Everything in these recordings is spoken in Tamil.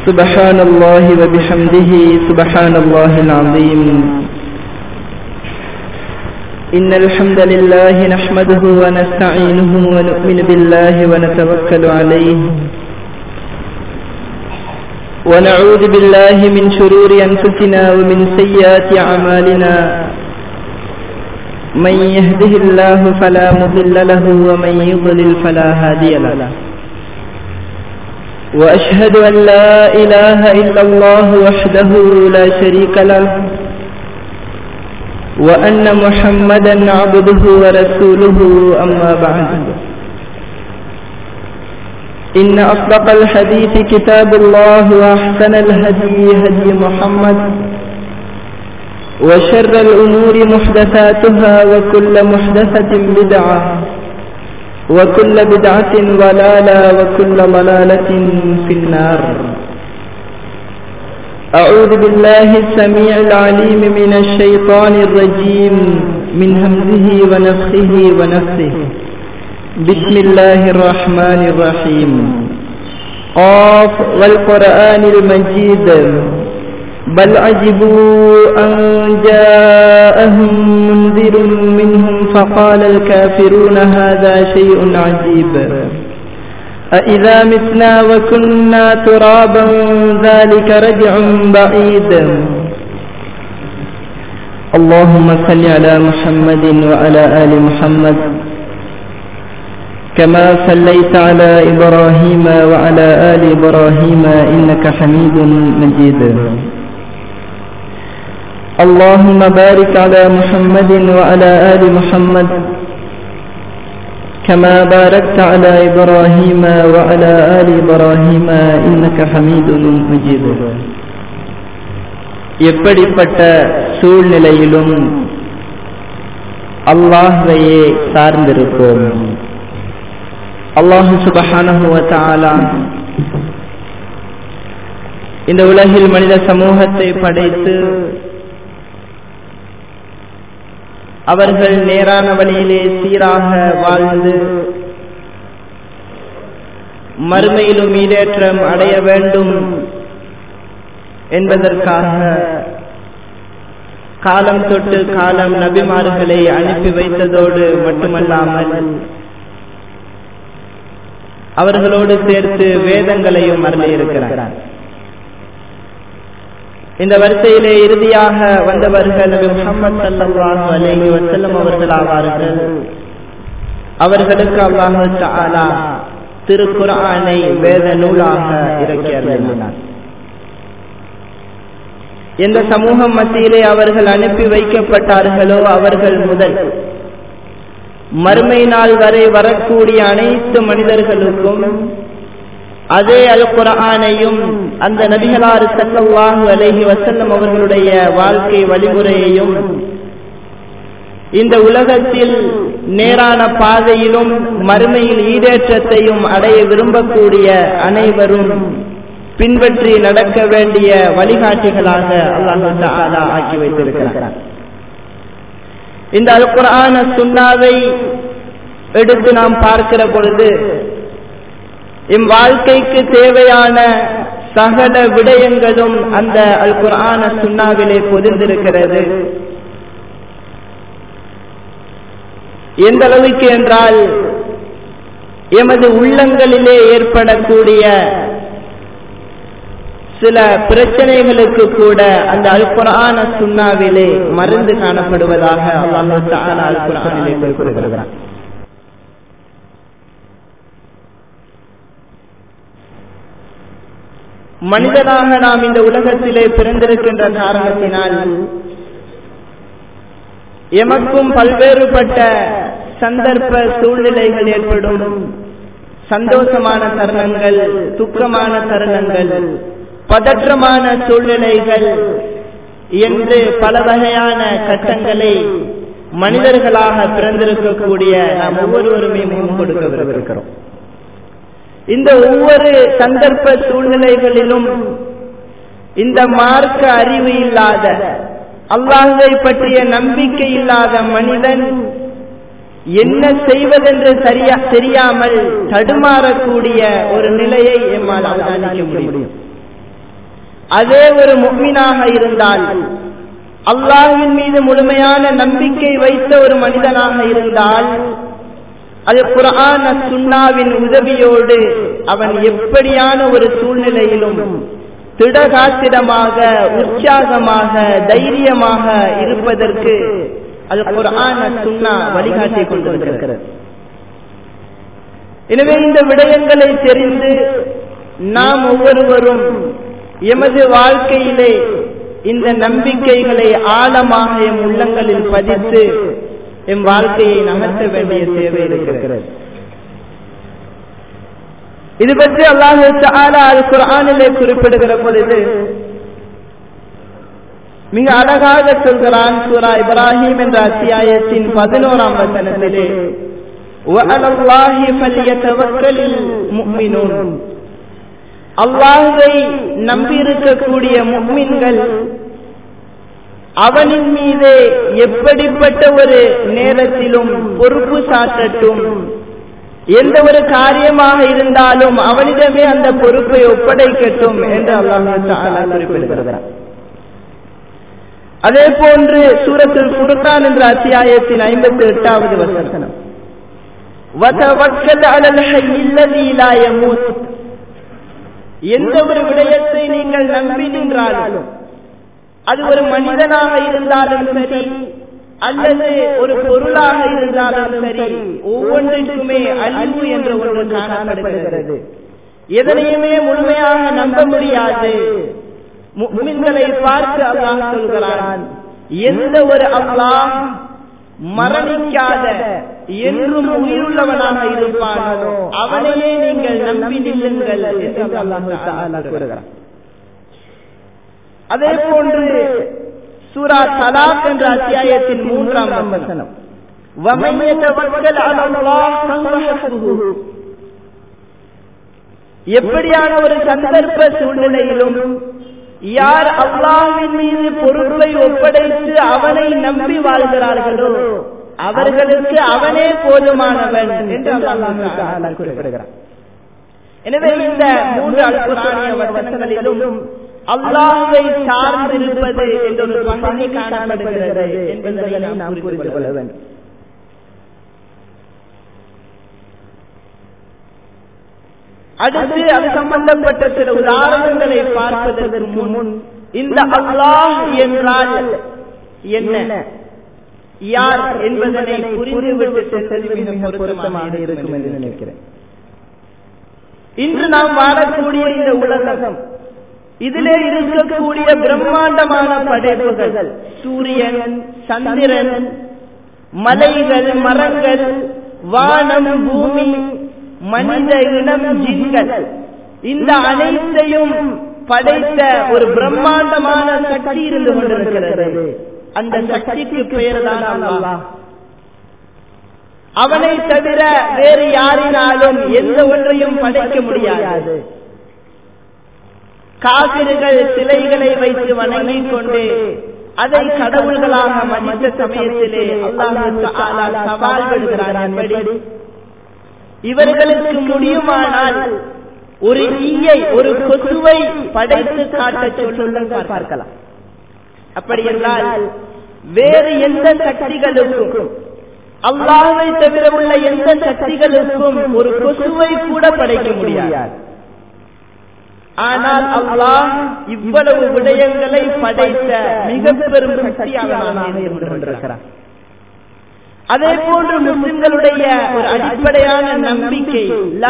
سبحان الله وبحمده سبحان الله العظيم إن الحمد لله نحمده ونستعينه ونؤمن بالله ونتوكل عليه ونعوذ بالله من شرور أنفسنا ومن سيئات أعمالنا من يهده الله فلا مضل له ومن يضلل فلا هادي له وأشهد أن لا إله إلا الله وحده لا شريك له وأن محمدا عبده ورسوله أما بعد إن أصدق الحديث كتاب الله وأحسن الهدي هدي محمد وشر الأمور محدثاتها وكل محدثة بدعة وكل بدعة ضلالة وكل ضلالة في النار أعوذ بالله السميع العليم من الشيطان الرجيم من همزه ونفخه ونفسه بسم الله الرحمن الرحيم قاف والقرآن المجيد بل عجبوا أن جاءهم منذر منهم فقال الكافرون هذا شيء عجيب أإذا متنا وكنا ترابا ذلك رجع بعيد اللهم صل على محمد وعلى آل محمد كما صليت على إبراهيم وعلى آل إبراهيم إنك حميد مجيد اللهم بارك على محمد وعلى آل محمد كما باركت على إبراهيم وعلى آل إبراهيم إنك حميد مجيد எப்படிப்பட்ட சூழ்நிலையிலும் அல்லாஹ்வையே சார்ந்திருப்போம் அல்லாஹு சுபஹானஹுவத்தாலா இந்த உலகில் மனித சமூகத்தை படைத்து அவர்கள் நேரான வழியிலே சீராக வாழ்ந்து மறுமையிலும் ஈடேற்றம் அடைய வேண்டும் என்பதற்காக காலம் தொட்டு காலம் நபிமார்களை அனுப்பி வைத்ததோடு மட்டுமல்லாமல் அவர்களோடு சேர்த்து வேதங்களையும் அருளியிருக்கிறார் இந்த வரிசையிலே இறுதியாக வந்தவர்கள் முகமது சல்லாஹு அலேஹி வசல்லம் அவர்கள் ஆவார்கள் அவர்களுக்கு அல்லாஹு தாலா திருக்குரானை வேத நூலாக இறக்கி அருளினார் எந்த சமூகம் மத்தியிலே அவர்கள் அனுப்பி வைக்கப்பட்டார்களோ அவர்கள் முதல் மறுமை நாள் வரை வரக்கூடிய அனைத்து மனிதர்களுக்கும் அதே அல் குரானையும் அந்த நபிகளாறு சல்லாஹு அலஹி வசல்லம் அவர்களுடைய வாழ்க்கை வழிமுறையையும் இந்த உலகத்தில் நேரான பாதையிலும் மறுமையில் ஈடேற்றத்தையும் அடைய விரும்பக்கூடிய அனைவரும் பின்பற்றி நடக்க வேண்டிய வழிகாட்டிகளாக அல்லாஹு ஆக்கி வைத்திருக்கிறார் இந்த அல் குரான சுண்ணாவை எடுத்து நாம் பார்க்கிற பொழுது எம் வாழ்க்கைக்கு தேவையான சகல விடயங்களும் அந்த அல் குரான சுண்ணாவிலே பொதிந்திருக்கிறது எந்த அளவுக்கு என்றால் எமது உள்ளங்களிலே ஏற்படக்கூடிய சில பிரச்சனைகளுக்கு கூட அந்த அல் குரான சுண்ணாவிலே மருந்து காணப்படுவதாக அல் குரானிலே குறிப்பிடுகிறார் மனிதனாக நாம் இந்த உலகத்திலே பிறந்திருக்கின்ற காரணத்தினால் எமக்கும் பல்வேறுபட்ட சந்தர்ப்ப சூழ்நிலைகள் ஏற்படும் சந்தோஷமான தருணங்கள் துக்கமான தருணங்கள் பதற்றமான சூழ்நிலைகள் என்று பல வகையான கட்டங்களை மனிதர்களாக பிறந்திருக்கக்கூடிய நாம் ஒவ்வொருவருமே முகம் கொடுக்க விரும்புகிறோம் இந்த ஒவ்வொரு சந்தர்ப்ப சூழ்நிலைகளிலும் இந்த மார்க்க அறிவு இல்லாத அல்லாஹை பற்றிய நம்பிக்கை இல்லாத மனிதன் என்ன செய்வதென்று சரியா தெரியாமல் தடுமாறக்கூடிய ஒரு நிலையை எம்மால் அவதானிக்க முடியும் அதே ஒரு முக்மினாக இருந்தால் அல்லாஹின் மீது முழுமையான நம்பிக்கை வைத்த ஒரு மனிதனாக இருந்தால் அது குரான் சுண்ணாவின் உதவியோடு அவன் எப்படியான ஒரு சூழ்நிலையிலும் திடகாத்திரமாக உற்சாகமாக தைரியமாக இருப்பதற்கு அது குரான் சுண்ணா வழிகாட்டி கொண்டிருக்கிறது எனவே இந்த விடயங்களை தெரிந்து நாம் ஒவ்வொருவரும் எமது வாழ்க்கையிலே இந்த நம்பிக்கைகளை ஆழமாக எம் உள்ளங்களில் பதித்து எம் வாழ்க்கையை நகர்த்த வேண்டிய தேவை இருக்கிறது இது பற்றி அல்லாஹு அது குரானிலே குறிப்பிடுகிற பொழுது மிக அழகாக சொல்கிறான் சூரா இப்ராஹிம் என்ற அத்தியாயத்தின் பதினோராம் வசனத்திலே அல்லாஹை நம்பியிருக்கக்கூடிய முக்மின்கள் அவனின் மீது எப்படிப்பட்ட ஒரு நேரத்திலும் பொறுப்பு சாட்டட்டும் எந்த ஒரு காரியமாக இருந்தாலும் அவனிடமே அந்த பொறுப்பை ஒப்படைக்கட்டும் என்று அல்லாஹ் குறிப்பிடுகிறார் அதே போன்று சூரத்தில் குருக்கான் என்ற அத்தியாயத்தின் ஐம்பத்தி எட்டாவது வசனம் எந்த ஒரு விடயத்தை நீங்கள் நம்பி நின்றாலும் அது ஒரு மனிதனாக இருந்தாலும் சரி அல்லது ஒரு பொருளாக இருந்தாலும் சரி ஒவ்வொன்றிற்குமே அழிவு என்ற ஒன்று காணப்படுகிறது எதனையுமே முழுமையாக நம்ப முடியாது முக்மின்களை பார்த்து அல்லாஹ் சொல்கிறான் எந்த ஒரு அல்லாஹ் மரணிக்காத என்றும் உயிருள்ளவனாக இருப்பானோ அவனையே நீங்கள் நம்பி நில்லுங்கள் என்று அல்லாஹ் கூறுகிறான் அதே போன்று சூரா தலாக் என்ற அத்தியாயத்தின் மூன்றாம் வசனம் எப்படியான ஒரு சந்தர்ப்ப சூழ்நிலையிலும் யார் அல்லாஹின் மீது பொறுப்பை ஒப்படைத்து அவனை நம்பி வாழ்கிறார்களோ அவர்களுக்கு அவனே போதுமானவன் என்று அல்லாஹ் குறிப்பிடுகிறார் எனவே இந்த மூன்று அல்குரானிய வசனங்களிலும் அல்லாஹை சார்ந்திருப்பது என்ற ஒரு பகுதி காணப்படுகிறது என்பதை நாம் புரிந்து கொள்ள வேண்டும் அடுத்து அது சம்பந்தப்பட்ட சில உதாரணங்களை பார்ப்பதற்கு முன் இந்த அல்லாஹ் என்றால் என்ன யார் என்பதனை புரிந்துவிட்டு செல்வது மிக பொருத்தமாக இருக்கும் என்று நினைக்கிறேன் இன்று நாம் வாழக்கூடிய இந்த உலகம் இதிலே இருக்கக்கூடிய பிரம்மாண்டமான படைப்புகள் சூரியன் சந்திரன் மலைகள் மரங்கள் வானம் பூமி மனித இனம் ஜின்கள் இந்த அனைத்தையும் படைத்த ஒரு பிரம்மாண்டமான சக்தி இருந்து கொண்டிருக்கிறது அந்த சக்திக்கு பெயர் தான் அல்லாஹ் அவனை தவிர வேறு யாரினாலும் எந்த ஒன்றையும் படைக்க முடியாது காவிர்கள் சிலைகளை வைத்து வணங்கிக் கொண்டு அதை கடவுள்களாக மனித சமயத்திலே அல்லாஹ் சவால் விடுகிறார் எப்படி இவர்களுக்கு முடியுமானால் ஒரு ஈயை ஒரு கொசுவை படைத்து காட்ட சொல்லுங்கள் பார்க்கலாம் அப்படி என்றால் வேறு எந்த சக்திகளுக்கும் அல்லாஹை தவிர உள்ள எந்த சக்திகளுக்கும் ஒரு கொசுவை கூட படைக்க முடியாது ஆனால் அல்லாஹ் இவ்வளவு விடயங்களை படைத்த மிக பெரும் சக்தியாக அதே போன்று முஸ்லிம்களுடைய ஒரு அடிப்படையான நம்பிக்கை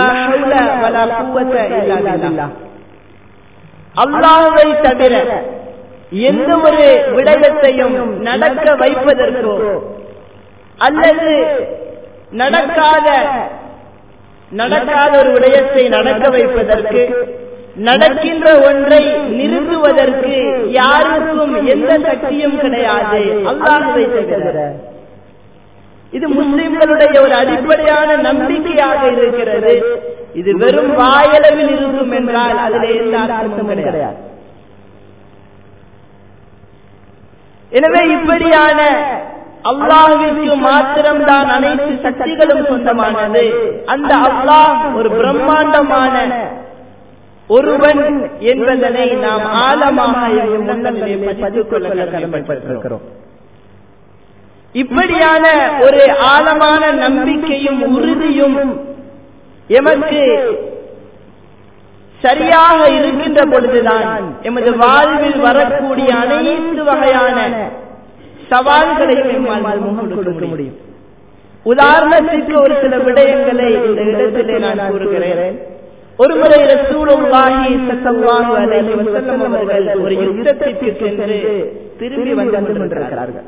அல்லாஹை தவிர எந்த ஒரு விடயத்தையும் நடக்க வைப்பதற்கோ அல்லது நடக்காத நடக்காத ஒரு விடயத்தை நடக்க வைப்பதற்கு நடக்கின்ற ஒன்றை நிறுத்துவதற்கு யாருக்கும் எந்த சக்தியும் கிடையாது அல்லாஹுவை தவிர இது முஸ்லிம்களுடைய ஒரு அடிப்படையான நம்பிக்கையாக இருக்கிறது இது வெறும் வாயளவில் இருக்கும் என்றால் அதில் எந்த அர்த்தமும் கிடையாது எனவே இப்படியான அல்லாஹுவிற்கு மாத்திரம்தான் அனைத்து சக்திகளும் சொந்தமானது அந்த அல்லாஹ் ஒரு பிரம்மாண்டமான ஒருவன் என்பதனை நாம் ஆழமாக எம் உள்ளங்களிலே பதித்துக் கொள்ள கடமைப்பட்டிருக்கிறோம் இப்படியான ஒரு ஆழமான நம்பிக்கையும் உறுதியும் எமக்கு சரியாக இருக்கின்ற பொழுதுதான் எமது வாழ்வில் வரக்கூடிய அனைத்து வகையான சவால்களையும் எம்மால் முகம் கொடுக்க முடியும் உதாரணத்திற்கு ஒரு சில விடயங்களை இந்த இடத்திலே நான் கூறுகிறேன் ஒருமுறை ரசூலுல்லாஹி ஸல்லல்லாஹு அலைஹி வஸல்லம் அவர்கள் ஒரு யுத்தத்திற்கு சென்று திரும்பி வந்து கொண்டிருக்கிறார்கள்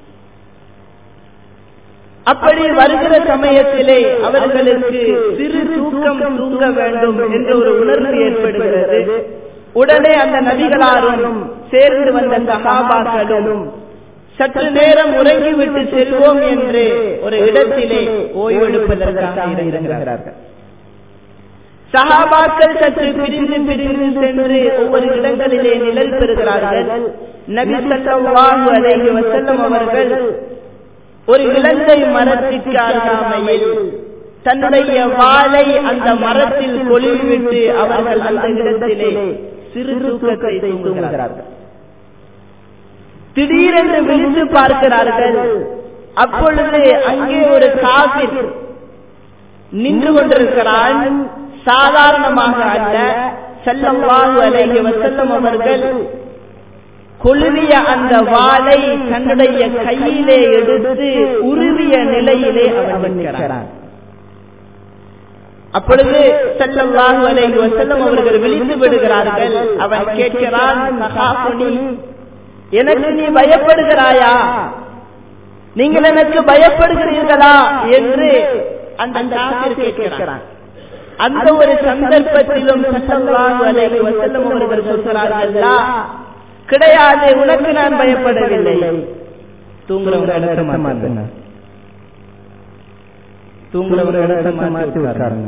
அப்படி வருகிற சமயத்திலே அவர்களுக்கு சிறு தூக்கம் தூங்க வேண்டும் என்ற ஒரு உணர்வு ஏற்படுகிறது உடனே அந்த நபிகளாரும் சேர்ந்து வந்த சகாபாக்களும் சற்று நேரம் உறங்கிவிட்டு செல்வோம் என்று ஒரு இடத்திலே ஓய்வெடுப்பதற்காக இருக்கிறார்கள் சகாபாக்கள் சற்று பிரிந்து பிரிந்து சென்று ஒவ்வொரு இடங்களிலே நிழல் பெறுகிறார்கள் நபி ஸல்லல்லாஹு அலைஹி வஸல்லம் அவர்கள் ஒரு இலங்கை மரத்திற்கு அருகாமையில் தன்னுடைய வாளை அந்த மரத்தில் கொழுவிவிட்டு அவர்கள் அந்த இடத்திலே சிறு தூக்கத்தை தூங்குகிறார்கள் திடீரென்று விழித்து பார்க்கிறார்கள் அப்பொழுது அங்கே ஒரு காபிர் நின்று கொண்டிருக்கிறான் சாதாரணமாக அல்ல செல்லவாகு அலைஹி வசல்லம் அவர்கள் கொழுவிய அந்த வாளை தன்னுடைய கையிலே எடுத்து உருவிய நிலையிலே அவன் நிற்கிறான் அப்பொழுது செல்லவாகு அலைஹி வசல்லம் அவர்கள் விழித்து விடுகிறார்கள் அவன் கேட்கிறான் மகாபுனி எனக்கு நீ பயப்படுகிறாயா நீங்கள் எனக்கு பயப்படுகிறீர்களா என்று அந்த காபிர் கேட்கிறான் அந்த ஒரு சந்தர்ப்பத்திலும் சல்லல்லாஹு அலைஹி வஸல்லம் அவர்கள் சொல்கிறார்கள் கிடையாது உனக்கு நான் பயப்படவில்லை தூங்குறவங்க இடத்த மாத்துங்க தூங்குறவங்க இடத்த மாத்தி உட்காருங்க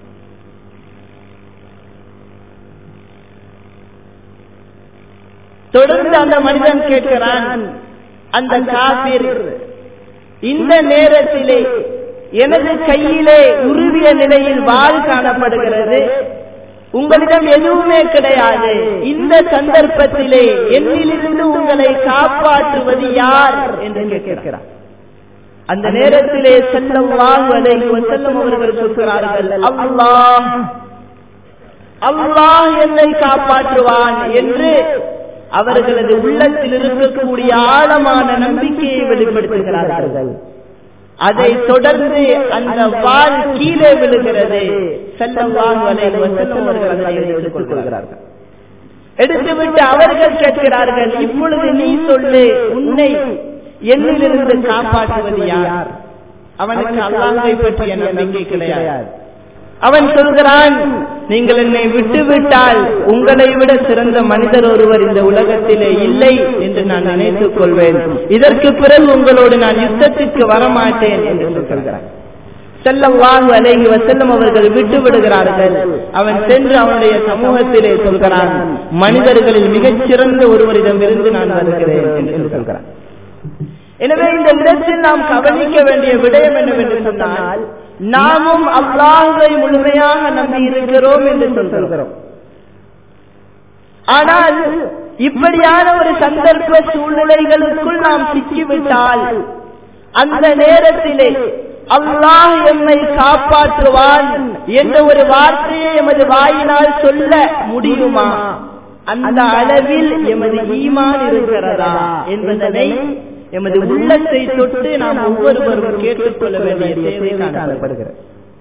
தொடர்ந்து அந்த மனிதன் கேட்கிறான் அந்த காபிர் இந்த நேரத்திலே எனது கையிலே உருவிய நிலையில் வாள் காணப்படுகிறது உங்களிடம் எதுவுமே கிடையாது இந்த சந்தர்ப்பத்திலே என்னிலிருந்து உங்களை காப்பாற்றுவது யார் என்று கேட்கிறார் அந்த நேரத்திலே செல்லம் வாழ்வதை செல்லம் அவர்கள் சொல்கிறார்கள் அல்லாஹ் அல்லாஹ் என்னை காப்பாற்றுவான் என்று அவர்களது உள்ளத்தில் இருக்கக்கூடிய ஆழமான நம்பிக்கையை வெளிப்படுத்துகிறார்கள் அதை தொடர்ந்து அந்த வால் கீழே விழுகிறது செல்லம் எடுத்துக் கொள்கிறார்கள் எடுத்துவிட்டு அவர்கள் கேட்கிறார்கள் இப்பொழுது நீ சொல்லு உன்னை என்னிலிருந்து காப்பாற்றுவது யார் அவனுக்கு அல்லாஹை பற்றிய நம்பிக்கை கிடையாது அவன் சொல்கிறான் நீங்கள் என்னை விட்டுவிட்டால் உங்களை விட சிறந்த மனிதர் ஒருவர் இந்த உலகத்திலே இல்லை என்று நான் நினைத்துக் கொள்வேன் இதற்கு பிறகு உங்களோடு நான் யுத்தத்திற்கு வரமாட்டேன் என்று சொல்கிறான் செல்லம் வாங்கு அலைகி வசல்லம் அவர்கள் விட்டு விடுகிறார்கள் அவன் சென்று அவனுடைய சமூகத்திலே சொல்கிறான் மனிதர்களில் மிகச் சிறந்த ஒருவரிடமிருந்து நான் வருகிறேன் என்று சொல்கிறான் எனவே இந்த இடத்தில் நாம் கவனிக்க வேண்டிய விடயம் என்னவென்று சொன்னால் நாமும் அல்லாஹை முழுமையாக நம்பி இருக்கிறோம் என்று சொல்கிறோம் ஆனால் இப்படியான ஒரு சந்தர்ப்ப சூழ்நிலைகளுக்குள் நாம் சிக்கிவிட்டால் அந்த நேரத்திலே அல்லாஹ் எம்மை காப்பாற்றுவான் என்ற ஒரு வார்த்தையை எமது வாயினால் சொல்ல முடியுமா அந்த அளவில் எமது ஈமான் இருக்கிறதா என்பதனை எமது உள்ளத்தை தொட்டு நாம் ஒவ்வொருவரும் கேட்டுக்கொள்ள வேண்டிய தேவை காணப்படுகிறது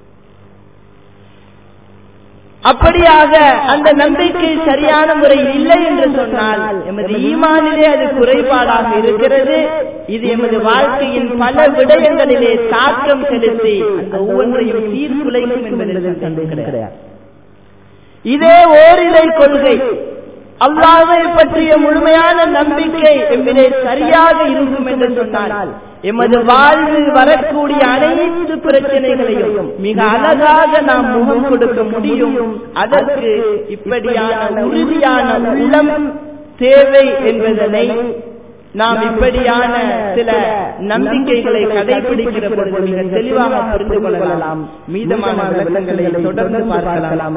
அப்படியாக அந்த நம்பிக்கை சரியான முறையில் இல்லை என்று சொன்னால் எமது ஈமானிலே அது குறைபாடாக இருக்கிறது இது எமது வாழ்க்கையின் பல விடயங்களிலே தாக்கம் செலுத்தி அந்த ஒவ்வொன்றையும் சீர்குலைக்கும் என்பதில் சந்தேகம் கிடையாது இதே ஓரிரை கொள்கை அல்லாவை பற்றிய முழுமையான நம்பிக்கை எம்மிலே சரியாக இருக்கும் என்று சொன்னால் எமது வாழ்வில் வரக்கூடிய அனைத்து பிரச்சனைகளையும் மிக அழகாக நாம் முகம் கொடுக்க முடியும் அதற்கு இப்படியான உறுதியான உள்ளம் தேவை என்பதனை நாம் இப்படியான சில நம்பிக்கைகளை கடைபிடிக்கிற பொழுது மிக தெளிவாக புரிந்து கொள்ளலாம் மீதமான விளக்கங்களை தொடர்ந்து பார்க்கலாம்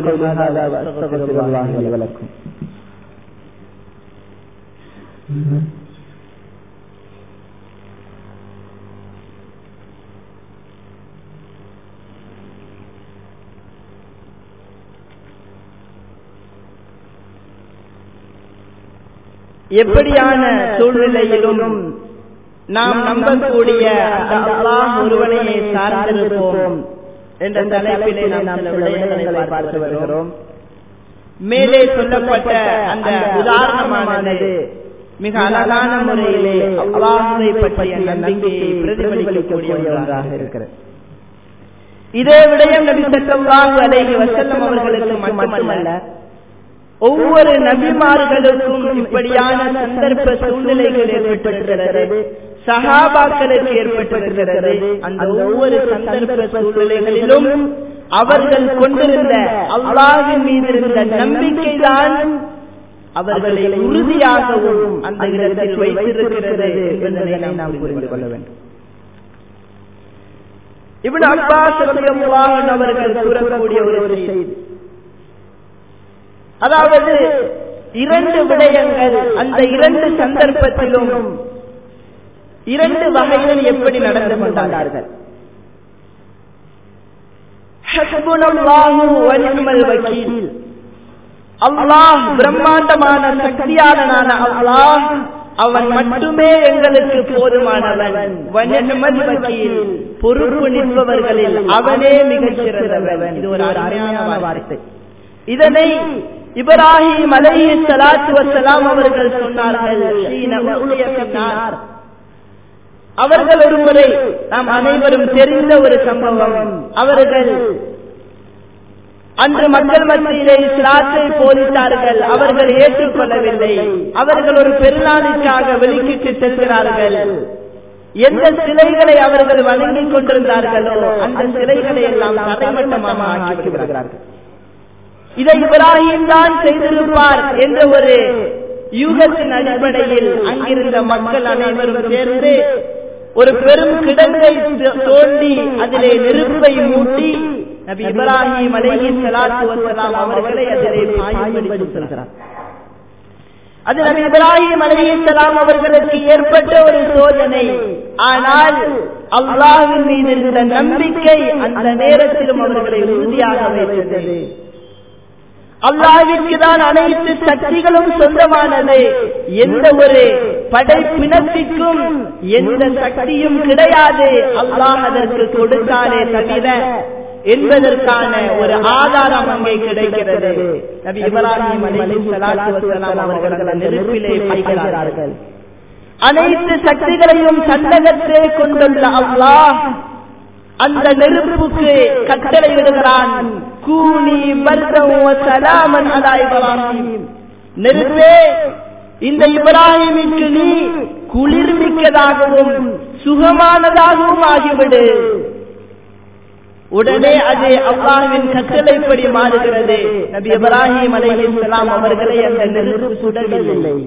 எப்படியான சூழ்நிலையிலும் நாம் நம்பக்கூடிய அந்த அல்லாஹ் ஒருவனையே சார்ந்திருப்போம் என்ற தலைப்பிலே நாம் சில விடயங்களை பார்த்து வருகிறோம் மேலே சொல்லப்பட்ட அந்த உதாரணமானது மிக அழகான முறையிலே அல்லாஹை பற்றிய நம்பிக்கையை பிரதிபலிக்கக்கூடிய ஒன்றாக இருக்கிறது இதே விடயம் நபி ஸல்லல்லாஹு அலைஹி வஸல்லம் அவர்களுக்கு மட்டுமல்ல ஒவ்வொரு நபிமார்களுக்கும் இப்படியான சந்தர்ப்ப சூழ்நிலைகள் ஏற்பட்டிருக்கிறது சகாபாக்களுக்கு ஏற்பட்டிருக்கிறது அந்த ஒவ்வொரு சந்தர்ப்ப சூழ்நிலைகளிலும் அவர்கள் கொண்டிருந்த அல்லாஹின் மீது இருந்த நம்பிக்கைதான் அவர்களை உறுதியாகவும் அந்த இடத்தில் வைத்திருக்கிறது என்பதை நாம் புரிந்து கொள்ள வேண்டும் இவ்வளவு அப்பாஸ் அவர்கள் கூறக்கூடிய ஒரு செய்தி அதாவது இரண்டு விடயங்கள் அந்த இரண்டு சந்தர்ப்பத்திலும் இரண்டு வகைகள் எப்படி நடந்து கொண்டார்கள் அல்லாஹ் பிரம்மாண்டமான சக்தியாளனான அல்லாஹ் அவன் மட்டுமே எங்களுக்கு போதுமானவன் பொறுப்பு நிற்பவர்களில் அவனே மிகச் சிறந்தவன் இது ஒரு அருமையான வார்த்தை இதனை இப்ராஹிம் அலைஹி ஸலாத்து வஸலாம் அவர்கள் சொன்னார்கள் அவர்கள் ஒரு முறை நாம் அனைவரும் தெரிந்த ஒரு சம்பவம் அவர்கள் அன்று மக்கள் மத்தியிலே இஸ்லாத்தை போதித்தார்கள் அவர்கள் ஏற்றுக்கொள்ளவில்லை அவர்கள் ஒரு பெருநாளுக்காக வெளிக்கிட்டு செல்கிறார்கள் எந்த சிலைகளை அவர்கள் வணங்கிக் கொண்டிருந்தார்களோ அந்த சிலைகளை எல்லாம் தரைமட்டமாக ஆக்கி விடுகிறார்கள் இதை இப்ராஹிம் தான் செய்திருப்பார் என்ற ஒரு யூகத்தின் அடிப்படையில் அங்கிருந்த மக்கள் அனைவரும் சேர்ந்து ஒரு பெரும் கிடங்கை தோண்டி அதிலே நெருப்பை மூட்டி நபி இப்ராஹிம் அலைஹி ஸலாத்து வஸலாம் அவர்களை அதிலே பாயும்படி சொல்கிறார் அது நபி இப்ராஹிம் அலைஹிஸ்ஸலாம் அவர்களுக்கு ஏற்பட்ட ஒரு சோதனை ஆனால் அல்லாஹ்வின் மீது இருந்த நம்பிக்கை அந்த நேரத்திலும் அவர்களை உறுதியாக வைத்தது அல்லாவிற்கு தான் அனைத்து சக்திகளும் சொந்தமானது எந்த ஒரு படைப்பினத்திற்கும் எந்த சக்தியும் கிடையாது அல்லாஹ் அதற்கு கொடுத்தாரே தவிர என்பதற்கான ஒரு ஆதாரம் அங்கே கிடைக்கிறது நபி இப்ராஹிம் அவர்கள் நெருப்பிலே வைக்கிறார்கள் அனைத்து சக்திகளையும் சந்தகத்தே கொண்டுள்ள அல்லாஹ் அந்த நெருப்புக்கு கட்டளை விடுகிறான் கூனி சலாமன் அலா இப்ராஹிம் நெருப்பே இந்த இப்ராஹிமிற்கு நீ குளிர்மிக்கதாகவும் சுகமானதாகவும் ஆகிவிடு உடனே அது அல்லாஹ்வின் கட்டளைப்படி மாறுகிறது நபி இப்ராஹிம் அலைஹிஸ்ஸலாம் அவர்களை அந்த நெருப்பு சுடவில்லை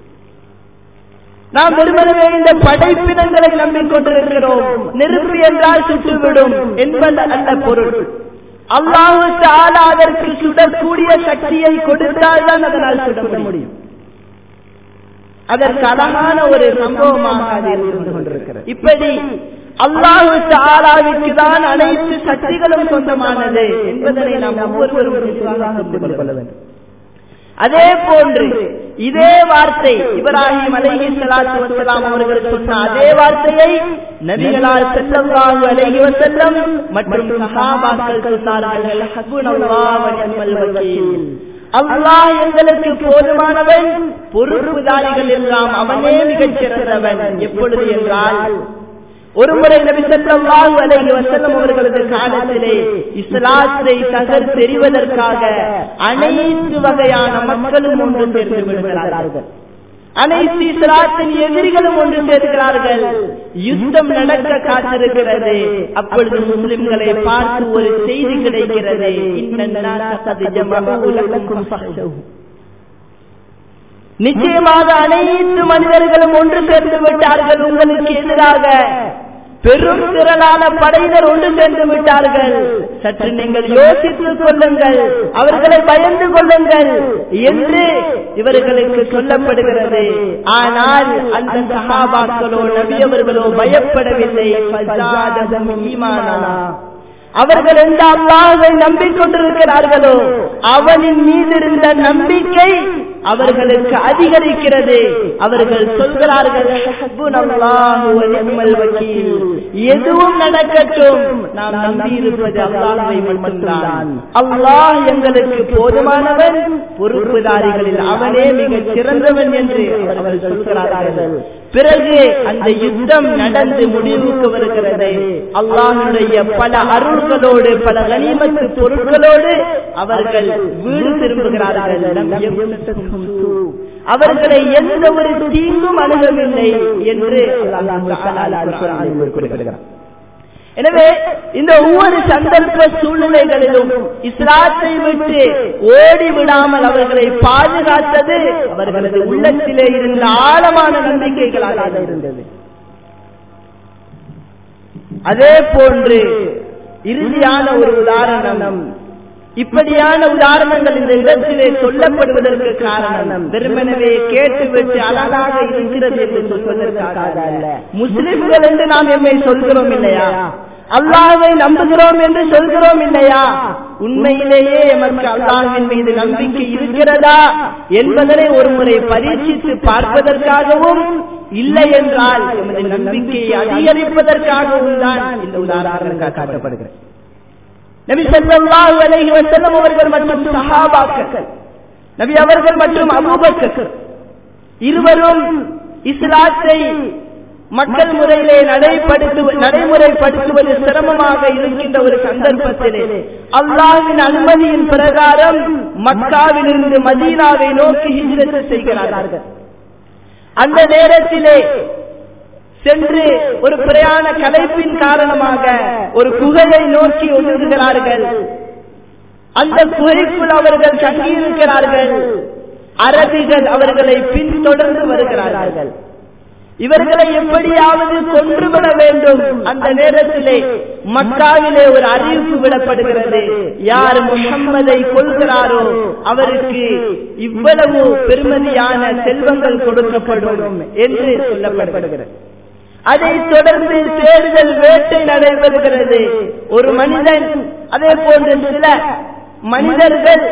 நாம் வெறுமனவே இந்த படைப்பினங்களை நம்பிக்கொண்டிருக்கிறோம் நெருப்பு என்றால் சுட்டுவிடும் என்பது அல்ல பொருள் அல்லாஹு தாலா அதற்கு சுடக்கூடிய சக்தியை கொடுத்தால் தான் அதனால் சுட முடியும் அதற்கு அழகான ஒரு சம்பவமாக அது இருந்து கொண்டிருக்கிறது இப்படி அல்லாஹு தாலாவிற்கு தான் அனைத்து சக்திகளும் சொந்தமானது என்பதனை நாம் ஒவ்வொருவரும் புரிந்து கொள்ள வேண்டும் அதே போன்று இதே வார்த்தை இப்ராஹிம் அலைஹி ஸலாத்து வஸலாம் அவர்கள் சொன்ன அதே வார்த்தையை நபிகளார் ஸல்லல்லாஹு அலைஹி வஸல்லம் மற்றும் சஹாபாக்கள் சொன்னார்கள் ஹஸ்புனல்லாஹு வ நிஅமல் வக்கீல் அல்லாஹ் எங்களுக்கு போதுமானவன் பொறுப்புதாரிகள் எல்லாம் அவனே மிகச் சிறந்தவன் எப்பொழுது என்றால் ஒருமுறை நபி ஸல்லல்லாஹு அலைஹி வஸல்லம் அவர்களது காலத்திலே இஸ்லாத்தை தகர் தெரிவதற்காக அனைத்து வகையான மக்களும் ஒன்று சேர்ந்து விடுகிறார்கள் அனைத்து இஸ்லாத்தின் எதிரிகளும் ஒன்று சேர்க்கிறார்கள் யுத்தம் நடக்க காத்திருக்கிறது அப்பொழுது முஸ்லிம்களை பார்த்து ஒரு செய்தி கிடைக்கிறது நிச்சயமாக அனைத்து மனிதர்களும் ஒன்று சேர்ந்து விட்டார்கள் உங்களுக்கு எதிராக பெரும் திரளான படையினர் ஒன்று சேர்ந்து விட்டார்கள் சற்று நீங்கள் யோசித்துக் கொள்ளுங்கள் அவர்களை பயந்து கொள்ளுங்கள் என்று இவர்களுக்கு சொல்லப்படுகிறது ஆனால் அந்த சகாபாக்களோ நபியவர்களோ பயப்படவில்லை அவர்கள் எந்த அல்லாஹை நம்பிக்கொண்டிருக்கிறார்களோ அவனின் மீது இருந்த நம்பிக்கை அவர்களுக்கு அதிகரிக்கிறது அவர்கள் சொல்கிறார்கள் எதுவும் நடக்கட்டும் நாம் நம்பி இருப்பது அல்லாஹை மட்டும்தான் அல்லாஹ் எங்களுக்கு போதுமானவன் பொறுப்புதாரிகளில் அவனே மிக சிறந்தவன் என்று அவர்கள் சொல்கிறார்கள் பிறகு அந்த யுத்தம் நடந்து முடிவுக்கு வருகிறது அல்லாஹனுடைய பல அருள்களோடு பல கனிமத்து பொருட்களோடு அவர்கள் வீடு திரும்புகிறார்கள் அவர்களை எந்த ஒரு தீங்கும் அணுகவில்லை என்று குறிப்பிடுகிறார் எனவே இந்த ஒவ்வொரு சந்தர்ப்ப சூழ்நிலைகளிலும் இஸ்லாத்தை விட்டு ஓடி விடாமல் அவர்களை பாதுகாத்தது அவர்களது உள்ளத்திலே இருந்த ஆழமான நம்பிக்கைகளாக இருந்தது அதே போன்று இறுதியான ஒரு உதாரணம் இப்படியான உதாரணங்கள் இந்த இடத்திலே சொல்லப்படுவதற்கு காரணம் வெறுமனவே கேட்டுவிட்டு அழகாக இருக்கிறது என்று சொல்வதற்காக அல்ல முஸ்லிம்கள் என்று நாம் எம்மை சொல்கிறோம் இல்லையா அல்லாஹை நம்புகிறோம் என்று சொல்கிறோம் இல்லையா உண்மையிலேயே எமக்கு அல்லாஹின் மீது நம்பிக்கை இருக்கிறதா என்பதனை ஒரு முறை பரீட்சித்து பார்ப்பதற்காகவும் இல்லை என்றால் எமது நம்பிக்கையை அதிகரிப்பதற்காகவும் தான் இந்த உதாரணம் காட்டப்படுகிறது நபி ஸல்லல்லாஹு அலைஹி வஸல்லம் அவர்கள் மற்றும் சஹாபாக்கள் நபி அவர்கள் மற்றும் அபூபக்கர் இருவரும் இஸ்லாத்தை மக்கள் முறையிலே நடைபடுத்து நடைமுறைப்படுத்துவது சிரமமாக இருக்கின்ற ஒரு சந்தர்ப்பத்திலே அல்லாஹின் அனுமதியின் பிரகாரம் மக்காவிலிருந்து மதீனாவை நோக்கி ஹிஜ்ரத் செய்கிறார்கள் அந்த நேரத்திலே சென்று ஒரு பிரயாண கலைப்பின் காரணமாக ஒரு குகையை நோக்கி ஒதுங்குகிறார்கள் அந்த குகைக்குள் அவர்கள் தங்கியிருக்கிறார்கள் அரபிகள் அவர்களை பின்தொடர்ந்து வருகிறார்கள் இவர்களை எப்படியாவது கொன்றுவிட வேண்டும் அந்த நேரத்திலே மக்காவிலே ஒரு அறிவிப்பு விடப்படுகிறது யார் முகம்மதை கொள்கிறாரோ அவருக்கு இவ்வளவு பெருமதியான செல்வங்கள் கொடுக்கப்படும் என்று சொல்லப்படுகிறது அதை தொடர்ந்து தேடுதல் வேட்டை நடைபெறுகிறது ஒரு மனிதன் அதே போன்று சில மனிதர்கள்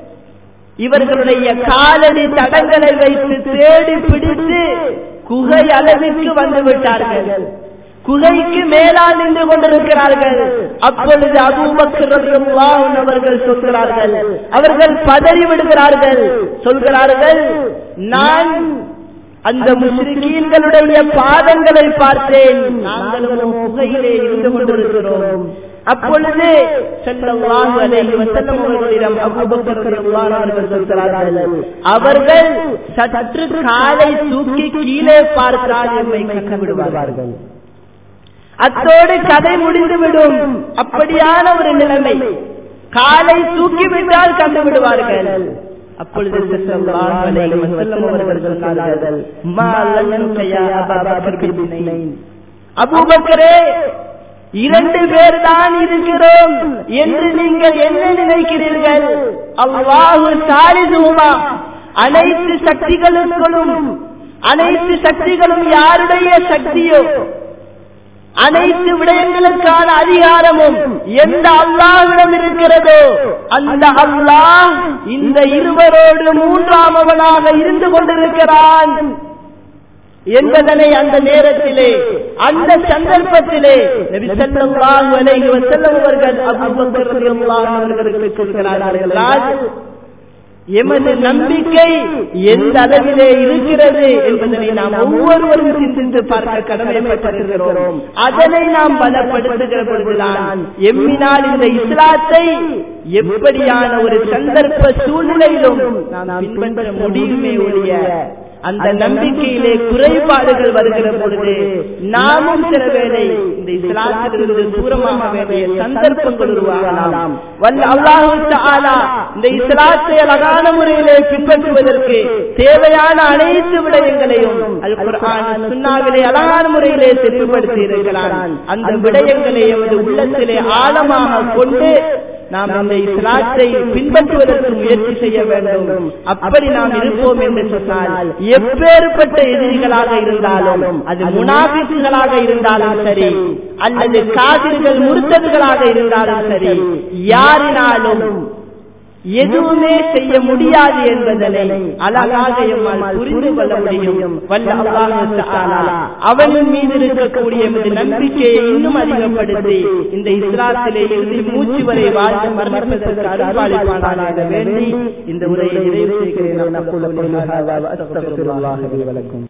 இவர்களுடைய காலடி தடங்களை வைத்து தேடி பிடித்து குகை அளவிற்கு வந்து விட்டார்கள் குகைக்கு மேலால் நின்று கொண்டிருக்கிறார்கள் அப்பொழுது அபூபக்கர் அவர்கள் சொல்கிறார்கள் அவர்கள் பதறி விடுகிறார்கள் சொல்கிறார்கள் நான் அந்த முஸ்லிம்களுடைய பாதங்களை பார்த்தேன் நாங்களும் குகையிலே இருந்து கொண்டிருக்கிறோம் அப்பொழுது செல்லல்லாஹு அலைஹி வஸல்லம் அவர்களிடம் அபூபக்கர் ரலியல்லாஹு அவர்கள் சொல்கிறார்கள் அவர்கள் சற்று காலை தூக்கி கீழே பார்த்தால் எம்மை கண்டு விடுவார்கள் அத்தோடு கதை முடிந்துவிடும் அப்படியான ஒரு நிலைமை காலை தூக்கி விட்டால் கண்டு விடுவார்கள் அப்பொழுது அவர்கள் சொன்னார்கள் அபூபக்கரே இரண்டு பேர் தான் இருக்கிறோம் என்று நீங்கள் என்ன நினைக்கிறீர்கள் அல்லாஹு சாரிதுமா அனைத்து சக்திகளுக்கும் அனைத்து சக்திகளும் யாருடைய சக்தியோ அனைத்து விடயங்களுக்கான அதிகாரமும் எந்த அல்லாஹ்விடம் இருக்கிறதோ அந்த அல்லாஹ் இந்த இருவரோடு மூன்றாமவனாக இருந்து கொண்டிருக்கிறான் என்பதனை அந்த நேரத்திலே அந்த சந்தர்ப்பத்திலே நபி ஸல்லல்லாஹு அலைஹி வஸல்லம் அவர்கள் அபூபக்கர் ரலியல்லாஹு அவர்களுக்கு சொல்கிறார்கள் எமது நம்பிக்கை எந்த அளவிலே இருக்கிறது என்பதனை நாம் ஒவ்வொருவரும் சிந்தித்து பார்க்க கடமைப்பட்டிருக்கிறோம் அதனை நாம் பலப்படுத்துகிற பொழுதுதான் எம்மினால் இந்த இஸ்லாத்தை எப்படியான ஒரு சந்தர்ப்ப சூழ்நிலையிலும் நாம் பின்பற்ற முடியுமே ஒழிய அந்த நம்பிக்கையிலே குறைபாடுகள் வருகிற பொழுது நாமும் சில வேளை இந்த இஸ்லாத்திலிருந்து தூரமாக வேண்டிய சந்தர்ப்பங்கள் உருவாகலாம் வல்ல அல்லாஹு தஆலா இந்த இஸ்லாத்தை அழகான முறையிலே பின்பற்றுவதற்கு தேவையான அனைத்து விடயங்களையும் அல் குர்ஆன் சுன்னாவிலே அழகான முறையிலே தெளிவுபடுத்தி இருக்கிறான் அந்த விடயங்களை எமது உள்ளத்திலே ஆழமாக கொண்டு நாம் இந்த இஸ்லாத்தை பின்பற்றுவதற்கு முயற்சி செய்ய வேண்டும் அப்படி நாம் இருப்போம் என்று சொன்னால் எப்பேற்பட்ட எதிரிகளாக இருந்தாலும் அது முனாபிக்குகளாக இருந்தாலும் சரி அல்லது காதிர்கள் முறுத்ததுகளாக இருந்தாலும் சரி யாரினாலும் எதுவுமே செய்ய முடியாது என்பதனை அழகாக எம்மால் புரிந்து கொள்ள முடியும் வல்ல அல்லாஹு தஆலா அவனின் மீது இருக்கக்கூடிய எமது நம்பிக்கையை இன்னும் அதிகப்படுத்தி இந்த இஸ்லாத்திலே இறுதி மூச்சு வரை வாழ்ந்து மரணிப்பதற்கு அருள்பாலிப்பானாக என வேண்டி இந்த உரையை நிறைவு செய்கிறேன் أقول قولي هذا وأستغفر الله لي ولكم